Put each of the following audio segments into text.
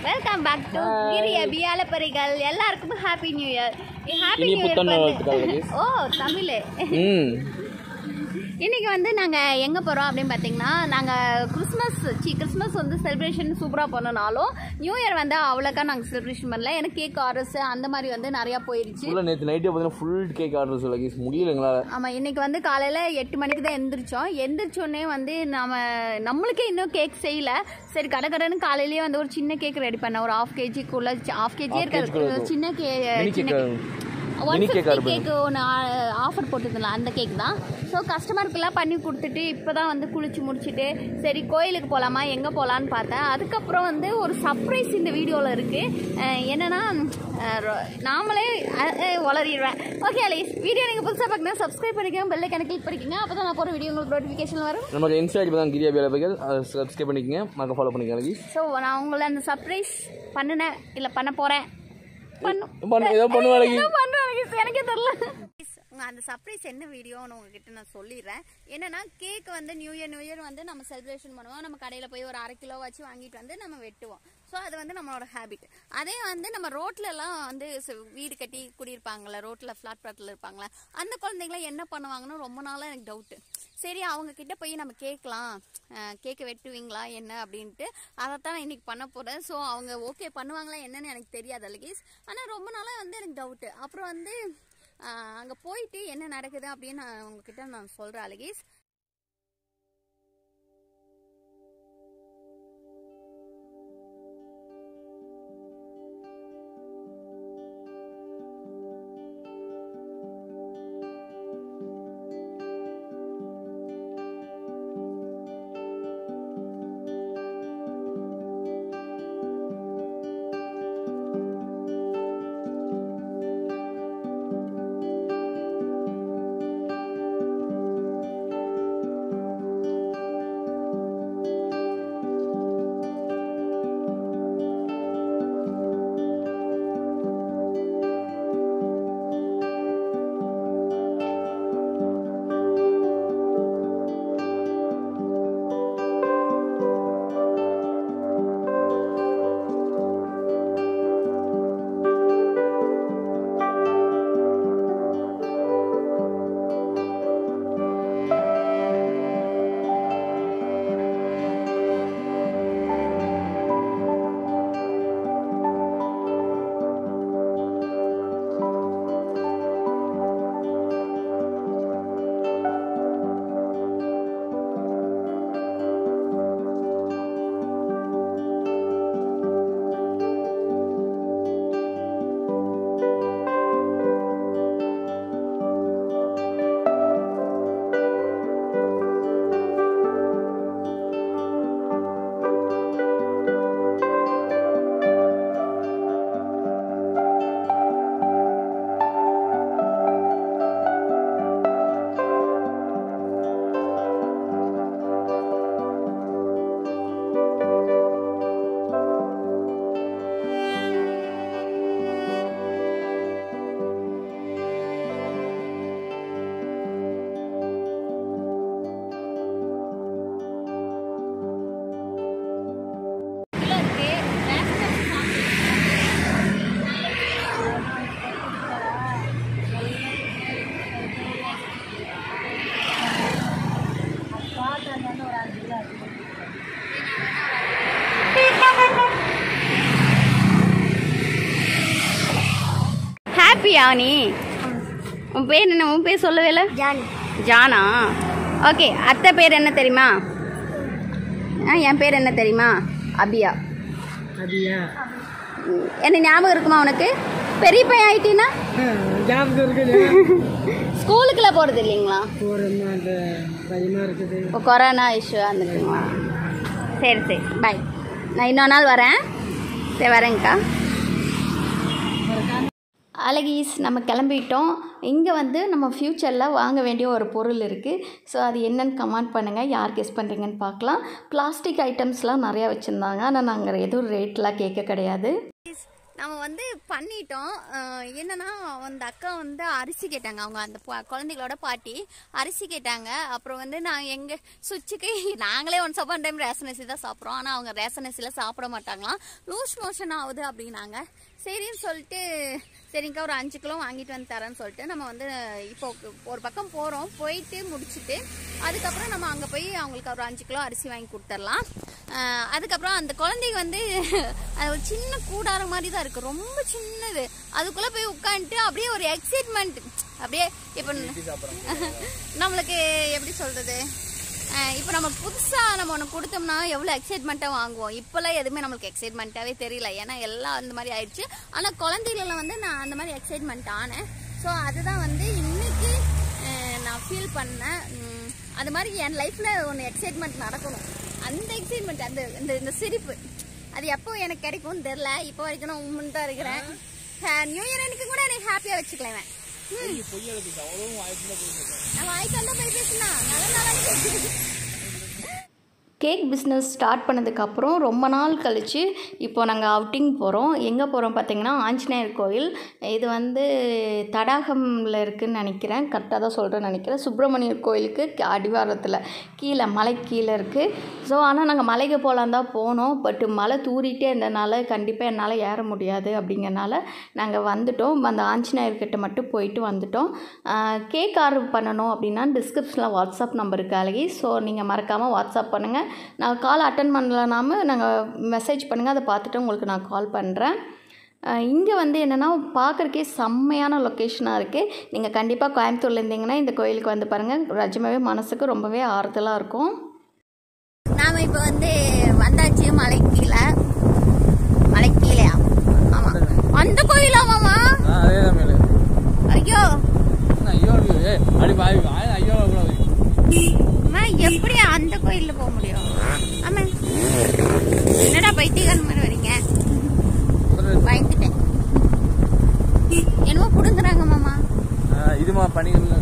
Welcome back to Giri Abhi அலப்பரிகள் எல்லாருக்கும் happy new year happy இனி நியூ புத்தாண்டு இயர் வாழ்த்துக்கள் ஓ தமிழ் ம் இன்னைக்கு வந்து நாங்கள் எங்கே போகிறோம் அப்படின்னு பார்த்தீங்கன்னா நாங்கள் கிறிஸ்மஸ் சி கிறிஸ்மஸ் வந்து செலிப்ரேஷன் சூப்பராக பண்ணனாலும் நியூ இயர் வந்து அவ்வளோக்கா நாங்கள் செலிப்ரேஷன் பண்ணல எனக்கு கேக் ஆர்டர்ஸ் அந்த மாதிரி வந்து நிறையா போயிருச்சு ஃபுல்லாக நேற்று நைட்டே பார்த்தீங்கன்னா ஃபுல் கேக் ஆர்டர் சொல்ல கேஸ் முடியல எங்களால் ஆமாம் இன்னைக்கு வந்து காலையில் எட்டு மணிக்கு தான் எந்திரிச்சோம் எந்திரிச்சோடனே வந்து நம்ம நம்மளுக்கே இன்னும் கேக் செய்யல சரி கடை கடைன்னு காலையிலேயே வந்து ஒரு சின்ன கேக் ரெடி பண்ணேன் ஒரு ஹாஃப் கேஜிக்குள்ள ஹாஃப் கேஜியே kg இருக்காது இருக்கும். சின்ன கே மினி சின்ன cake one mini cake fifty cake ஒன்று ஆஃபர் போட்டுருந்தல அந்த கேக் தான் ஸோ கஸ்டமருக்கெல்லாம் பண்ணி கொடுத்துட்டு இப்போ தான் வந்து குளிச்சு முடிச்சுட்டு சரி கோயிலுக்கு போகலாமா எங்கே போகலான்னு பார்த்தேன் அதுக்கப்புறம் வந்து ஒரு சர்ப்ரைஸ் இந்த வீடியோவில் இருக்குது என்னென்னா நாமளே அஹ், அஹ், வளரிடுவேன் ஓகே அலைஸ் வீடியோ நீங்கள் புதுசாக பார்க்கணும் சப்ஸ்கிரைப் பண்ணிக்கோங்க பெல்லை கணக்கு கிளிக் பண்ணிக்கோங்க அப்போ தான் நான் போகிற வீடியோ உங்களுக்கு நோட்டிஃபிகேஷன் வரும் நமக்கு இன்ஸ்டா இப்போ தான் கிரியா பேலபைகள் அதை சப்ஸ்கிரைப் பண்ணிக்கங்க மறக்க ஃபாலோ பண்ணிக்கங்க கேஸ் ஸோ நான் உங்களை அந்த சர்ப்ரைஸ் பண்ணினேன் இல்லை பண்ண போகிறேன் பண்ணும் பண்ணு ஏதோ பண்ணுவாங்க என்ன பண்றாங்க எனக்கே தெரியல அந்த சர்ப்ரைஸ் என்ன வீடியோன்னு உங்ககிட்ட நான் சொல்லிடுறேன் என்னன்னா கேக் வந்து நியூ இயர் நியூ இயர் வந்து நம்ம செலிப்ரேஷன் பண்ணுவோம் நம்ம கடையில் போய் ஒரு அரை கிலோ வச்சு வாங்கிட்டு வந்து நம்ம வெட்டுவோம் ஸோ அது வந்து நம்மளோட ஹேபிட் அதே வந்து நம்ம ரோட்ல எல்லாம் வந்து ச- வீடு கட்டி குடியிருப்பாங்கல்ல ரோட்ல ஃபிளாட் பிளாட்ல இருப்பாங்களே அந்த குழந்தைங்களாம் என்ன பண்ணுவாங்கன்னு ரொம்ப நாளாக எனக்கு டவுட்டு சரி அவங்க கிட்ட போய் நம்ம கேட்கலாம் கேக்கை வெட்டுவீங்களா என்ன அப்படின்ட்டு அதைத்தான் நான் இன்னைக்கு பண்ண போகிறேன் ஸோ அவங்க ஓகே பண்ணுவாங்களா என்னன்னு எனக்கு தெரியாது அழகேஸ் ஆனால் ரொம்ப நாளாக வந்து எனக்கு டவுட்டு அப்புறம் வந்து அங்கே போயிட்டு என்ன நடக்குது அப்படின்னு நான் உங்ககிட்ட நான் சொல்கிறேன் அழகேஸ் ஹாப்பியா நீ உன் பேர் என்ன உன் பேர் சொல்லவே இல்லை ஜான் ஜானா ஓகே அத்தை பேர் என்ன தெரியுமா ஆ என் பேர் என்ன தெரியுமா அபியா அப்படியா ம், என்ன ஞாபகம் இருக்குமா உனக்கு பெரிய பையன் ஆயிட்டீன்னா ஞாபகம் இருக்குது ஸ்கூலுக்குலாம் போகிறது இல்லைங்களா போகிறோம்னா அந்த பயமாக இருக்குது இப்போ கொரோனா இஷ்யூ வந்துருக்குங்களா சரி சரி பாய் நான் இன்னொரு நாள் வரேன் சரி வரேங்க்கா அழகீஸ் நம்ம கிளம்பிட்டோம் இங்கே வந்து நம்ம ஃப்யூச்சரில் வாங்க வேண்டிய ஒரு பொருள் இருக்குது ஸோ அது என்னன்னு கமெண்ட் பண்ணுங்கள் யார் கெஸ் பண்ணுறீங்கன்னு பார்க்கலாம் பிளாஸ்டிக் ஐட்டம்ஸ்லாம் நிறையா வச்சுருந்தாங்க ஆனால் நாங்கள் எதுவும் ரேட்லாம் கேட்க கிடையாது நம்ம வந்து பண்ணிட்டோம் அஹ் என்னன்னா அந்த அக்கா வந்து அரிசி கேட்டாங்க அவங்க அந்த பா- குழந்தைகளோட பாட்டி அரிசி கேட்டாங்க அப்புறம் வந்து நான் எங்க சுவிட்சுக்கு நாங்களே ஒன்ஸ் அப்பான் டைம் ரேஷன் அரிசி தான் சாப்பிட்றோம் ஆனால் அவங்க ரேஷன் அரிசியில் சாப்பிட மாட்டாங்களாம் லூஸ் மோஷன் ஆகுது அப்படின்னாங்க சரின்னு சொல்லிட்டு சரிங்கக்கா ஒரு அஞ்சு கிலோ வாங்கிட்டு வந்து தரேன்னு சொல்லிட்டு நம்ம வந்து இப்போ ஒரு பக்கம் போகிறோம் போயிட்டு முடிச்சுட்டு அதுக்கப்புறம் நம்ம அங்கே போய் அவங்களுக்கு ஒரு அஞ்சு கிலோ அரிசி வாங்கி கொடுத்துர்லாம் அஹ் அதுக்கப்புறம் அந்த குழந்தைங்க வந்து அது ஒரு சின்ன கூடாரம் மாதிரி தான் இருக்குது ரொம்ப சின்னது அதுக்குள்ளே போய் உட்காந்துட்டு அப்படியே ஒரு எக்ஸைட்மெண்ட் அப்படியே இப்போ நம்மளுக்கு எப்படி சொல்கிறது இப்போ நம்ம புதுசாக நம்ம ஒன்று கொடுத்தோம்னா எவ்வளோ எக்ஸைட்மெண்ட்டாக வாங்குவோம் இப்போல்லாம் எதுவுமே நம்மளுக்கு எக்ஸைட்மெண்ட்டாகவே தெரியல ஏன்னா எல்லாம் அந்த மாதிரி ஆயிடுச்சு ஆனால் குழந்தைகள வந்து நான் அந்த மாதிரி எக்ஸைட்மெண்ட் ஆனேன் ஸோ அதுதான் வந்து இன்னைக்கு அஹ், நான் ஃபீல் பண்ணேன் உம், அது மாதிரி என் லைஃப்பில் ஒன்று எக்ஸைட்மெண்ட் நடக்கணும் அந்த எக்ஸைட்மெண்ட் அந்த இந்த இந்த சிரிப்பு அது எப்போ எனக்கு கிடைக்கும்னு தெரில இப்போ வரைக்கும் நான் உண்மைன்னு தான் இருக்கிறேன் நியூ இயர் எனக்கு கூட எனக்கு ஹாப்பியாக வச்சுக்கலேன் நான் வாய்க்கால் தான் போய் பேசினா நல்ல நாளாச்சு கேக் பிஸ்னஸ் ஸ்டார்ட் பண்ணதுக்கப்புறம் ரொம்ப நாள் கழித்து இப்போ நாங்கள் அவுட்டிங் போகிறோம் எங்கே போகிறோம் பார்த்தீங்கன்னா ஆஞ்சநேயர் கோயில் இது வந்து தடாகமில் இருக்குதுன்னு நினைக்கிறேன் கரெக்டாக தான் சொல்கிறேன்னு நினைக்கிறேன் சுப்பிரமணியர் கோயிலுக்கு கி- அடிவாரத்தில் கீழே மலை கீழே இருக்குது ஸோ ஆனால் நாங்கள் மலைக்கு போகலான் தான் போனோம் பட் மலை தூரிட்டே இருந்தனால கண்டிப்பாக என்னால் ஏற முடியாது அப்படிங்கறனால நாங்கள் வந்துட்டோம் அந்த ஆஞ்சநேயர்கிட்ட மட்டும் போயிட்டு வந்துட்டோம் கேக் ஆர்டர் பண்ணணும் அப்படின்னா டிஸ்கிரிப்ஷனில் வாட்ஸ்அப் நம்பர் இருக்கு அழகி ஸோ நீங்கள் மறக்காமல் வாட்ஸ்அப் பண்ணுங்கள் நான் கால் அட்டன் பண்ணலனாம நாங்கள் மெசேஜ் பண்ணுங்கள் அதை பார்த்துட்டு உங்களுக்கு நான் கால் பண்ணுறேன் இங்கே வந்து என்னென்னா பார்க்குறக்கே செம்மையான லொக்கேஷனாக இருக்குது நீங்கள் கண்டிப்பாக கோயம்புத்தூர்ல இருந்தீங்கன்னா இந்த கோயிலுக்கு வந்து பாருங்கள் நிஜமாவே மனசுக்கு ரொம்பவே ஆறுதலாக இருக்கும் நாம இப்போ வந்து வந்தாச்சு மலை கீழே மலை கீழேயா ஆமா அந்த கோயிலா மாமா ஆ அதே தான் மேலே ஐயோ ஐயோ ஐயோ ஏ அடி பாய் வாய் ஐயோ கூட அம்மா எப்படி அந்த கோயில்ல போக முடியும் ஆமா என்னடா பைத்தியக்காரன் மாதிரி வரீங்க பயந்துட்டேன் என்னமோ புடுங்குறாங்க மாமா இதுமா பண்ணிக்கல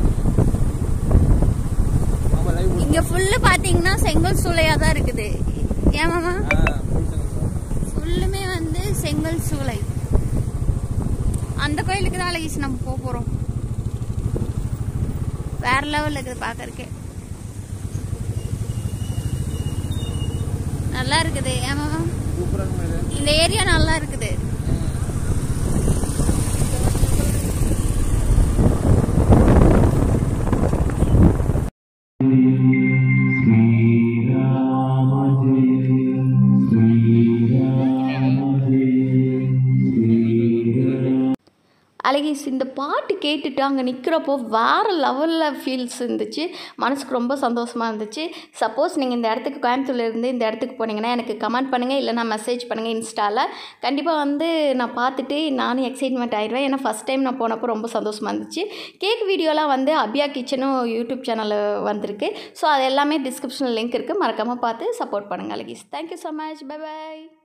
ஆமா லைவ் இங்க ஃபுல்லு பாத்தீங்கன்னா செங்கல் சூளையா தான் இருக்குது ஏன் மாமா ஆ ஃபுல்லுமே வந்து செங்கல் சூளை அந்த கோயிலுக்கு தான் அழகிச்சு நம்ம போக போறோம் வேற லெவல்ல இருக்குது பாக்கறதுக்கு நல்லா இருக்குது ஏமா சூப்பரான மேலே இந்த ஏரியா நல்லா இருக்குது அழகேஷ் இந்த பாட்டு கேட்டுட்டு அங்கே நிற்கிறப்போ வேறு லெவலில் ஃபீல்ஸ் இருந்துச்சு மனசுக்கு ரொம்ப சந்தோஷமாக இருந்துச்சு சப்போஸ் நீங்கள் இந்த இடத்துக்கு கோயம்புத்தூர்ல இருந்து இந்த இடத்துக்கு போனீங்கன்னா எனக்கு கமெண்ட் பண்ணுங்கள் இல்லைனா மெசேஜ் பண்ணுங்கள் இன்ஸ்டாவில் கண்டிப்பாக வந்து நான் பார்த்துட்டு நானும் எக்ஸைட்மெண்ட் ஆயிடுவேன் ஏன்னா ஃபஸ்ட் டைம் நான் போனப்போ ரொம்ப சந்தோஷமாக இருந்துச்சு கேக் வீடியோலாம் வந்து அபியா கிச்சனும் யூடியூப் சேனலில் வந்திருக்கு ஸோ அது எல்லாமே டிஸ்கிரிப்ஷனில் லிங்க் இருக்குது மறக்காமல் பார்த்து சப்போர்ட் பண்ணுங்கள் Alagesh thank you so much bye பாய்